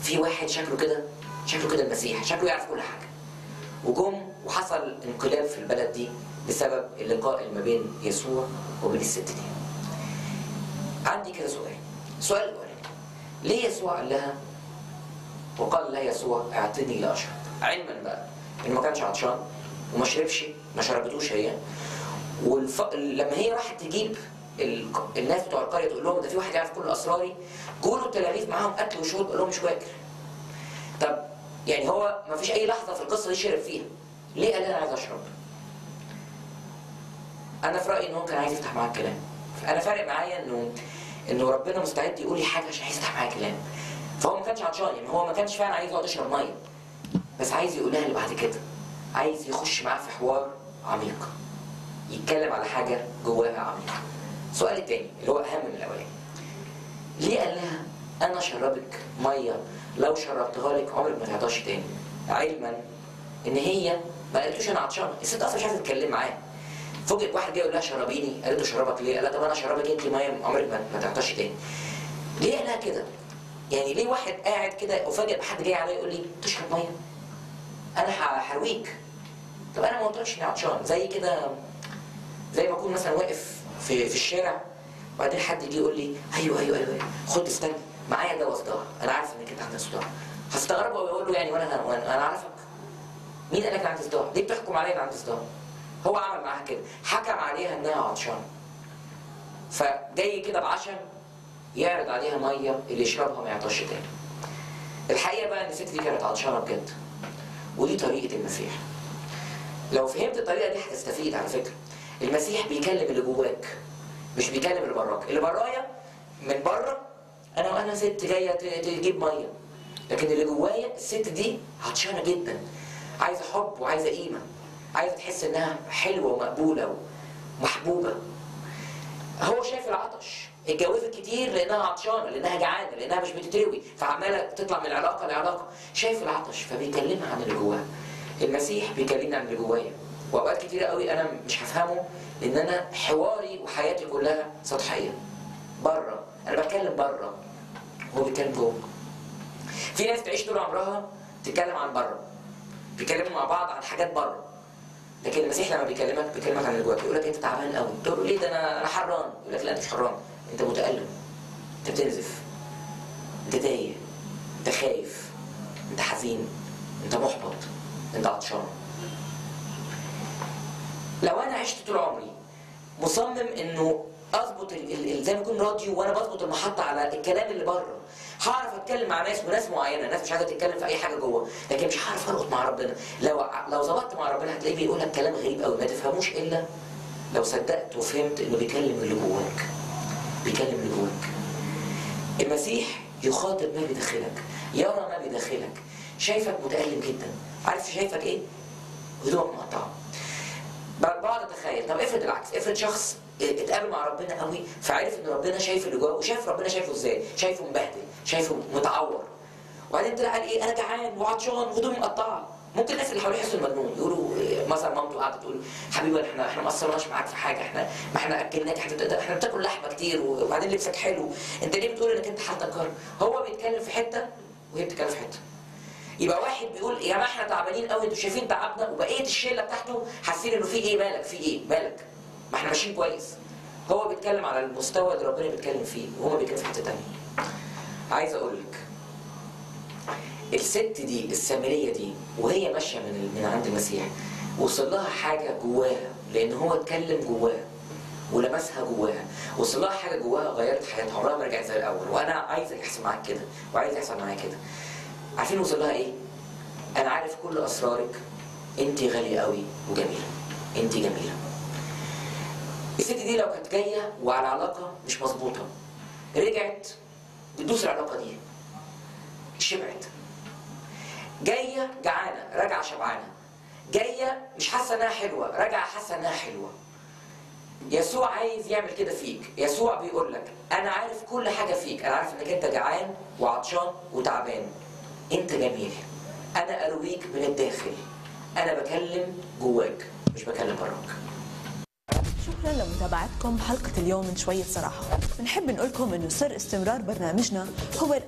في واحد شكله كده شكله كده المسيح شكله يعرف كل حاجه وجم وحصل انقلاب في البلد دي بسبب اللقاء اللي ما بين يسوع وبين الست دي عندي كده سؤال السؤال الاولاني ليه يسوع قال لها وقال لها يسوع اعطني لاشرب علما بقى انه ما كانش عطشان وما شربش ما شربتوش هي والف... لما هي راحت تجيب ال... الناس بتوع القريه تقول لهم ده في واحد يعرف كل اسراري جولوا التلاميذ معاهم اكل وشرب قال لهم مش واكل طب يعني هو ما فيش اي لحظه في القصه دي شرب فيها ليه قال انا عايز اشرب انا في رايي ان هو كان عايز يفتح معاك كلام انا فارق معايا انه انه ربنا مستعد يقول لي حاجه عشان يفتح معايا كلام فهو ما كانش عطشان يعني هو ما كانش فعلا عايز يقعد يشرب ميه بس عايز يقولها اللي بعد كده عايز يخش معاه في حوار عميق يتكلم على حاجه جواها عميقه السؤال التاني اللي هو اهم من الاولاني ليه قال لها انا شربك ميه لو شربتها لك عمرك ما تعطاش تاني علما ان هي ما قالتوش انا عطشانه الست اصلا مش عايزه تتكلم معاه فوجئت واحد جاي يقول لها شربيني قالت له شربك ليه؟ قال لها طب انا شربك انت ميه عمرك ما, ما تعطاش تاني ليه قال لها كده؟ يعني ليه واحد قاعد كده وفجأة بحد جاي عليا يقول لي تشرب ميه؟ انا هحرويك طب انا ما قلتلكش اني عطشان زي كده زي ما اكون مثلا واقف في في الشارع وبعدين حد يجي يقول لي ايوه ايوه ايوه خد استنى معايا دواء صداع انا عارف انك انت عندك صداع هستغرب قوي اقول له يعني وانا وانا انا عارفك مين قال لك انا عندي صداع؟ ليه بتحكم عليا ان عندي صداع؟ هو عمل معاها كده حكم عليها انها عطشانه فجاي كده بعشم يعرض عليها ميه اللي يشربها ما يعطش تاني الحقيقه بقى ان الست دي كانت عطشانه بجد ودي طريقه المسيح لو فهمت الطريقه دي هتستفيد على فكره المسيح بيكلم اللي جواك مش بيكلم اللي براك اللي برايا من بره انا وانا ست جايه ت- تجيب ميه لكن اللي جوايا الست دي عطشانه جدا عايزه حب وعايزه قيمه عايزه تحس انها حلوه ومقبوله ومحبوبه هو شايف العطش اتجوزت كتير لانها عطشانه لانها جعانه لانها مش بتتروي فعماله تطلع من علاقه لعلاقه شايف العطش فبيكلمها عن اللي جواها المسيح بيكلمني عن اللي جوايا واوقات كتيره قوي انا مش هفهمه لان انا حواري وحياتي كلها سطحيه بره انا بتكلم بره هو بيتكلم جوه في ناس تعيش طول عمرها تتكلم عن بره بيتكلموا مع بعض عن حاجات بره لكن المسيح لما بيكلمك بيكلمك عن اللي جواك يقول لك انت تعبان قوي تقول له ليه ده انا انا حران يقول لك لا انت مش حران انت متالم انت بتنزف انت تايه انت خايف انت حزين انت محبط انت عطشان لو انا عشت طول عمري مصمم انه اظبط ال- ال- ال- زي ما يكون راديو وانا بظبط المحطه على الكلام اللي بره هعرف اتكلم مع ناس وناس معينه ناس مش عايزه تتكلم في اي حاجه جوه لكن مش هعرف اربط مع ربنا لو ع- لو ظبطت مع ربنا هتلاقيه بيقول لك كلام غريب قوي ما تفهموش الا لو صدقت وفهمت انه بيكلم اللي جواك بيكلم اللي جواك المسيح يخاطب ما بداخلك يرى ما بداخلك شايفك متألم جدا عارف شايفك ايه؟ هدومك مقطعه بقعد اتخيل طب افرض العكس افرض شخص اتقابل مع ربنا قوي فعرف ان ربنا شايف اللي جواه وشايف ربنا شايفه ازاي شايفه مبهدل شايفه متعور وبعدين طلع قال ايه انا جعان وعطشان وهدومي مقطعه ممكن الناس اللي حواليه يحسوا المجنون يقولوا إيه، مثلا مامته قاعده تقول حبيبي احنا احنا ما قصرناش معاك في حاجه احنا ما احنا اكلناك احنا بت- احنا بتاكل لحمه كتير وبعدين لبسك حلو انت ليه بتقول انك انت حالتك كرب هو بيتكلم في حته وهي بتتكلم في حته يبقى واحد بيقول يا جماعه احنا تعبانين قوي انتوا شايفين تعبنا وبقيه الشله بتاعته حاسين انه في ايه مالك في ايه مالك ما احنا ماشيين كويس هو بيتكلم على المستوى اللي ربنا بيتكلم فيه وهو بيتكلم في حته تانيه عايز اقول لك الست دي السامريه دي وهي ماشيه من من عند المسيح وصل لها حاجه جواها لان هو اتكلم جواها ولمسها جواها وصل لها حاجه جواها غيرت حياتها عمرها ما رجعت زي الاول وانا عايزك يحصل معاك كده وعايز يحصل معايا كده عارفين وصل لها ايه؟ انا عارف كل اسرارك انت غاليه قوي وجميله انت جميله الست دي لو كانت جايه وعلى علاقه مش مظبوطه رجعت بتدوس العلاقه دي شبعت جايه جعانه راجعه شبعانه جايه مش حاسه انها حلوه راجعه حاسه انها حلوه يسوع عايز يعمل كده فيك يسوع بيقول لك انا عارف كل حاجه فيك انا عارف انك انت جعان وعطشان وتعبان انت جميل انا ارويك من الداخل انا بكلم جواك مش بكلم براك شكرا لمتابعتكم حلقة اليوم من شوية صراحة بنحب نقول لكم انه سر استمرار برنامجنا هو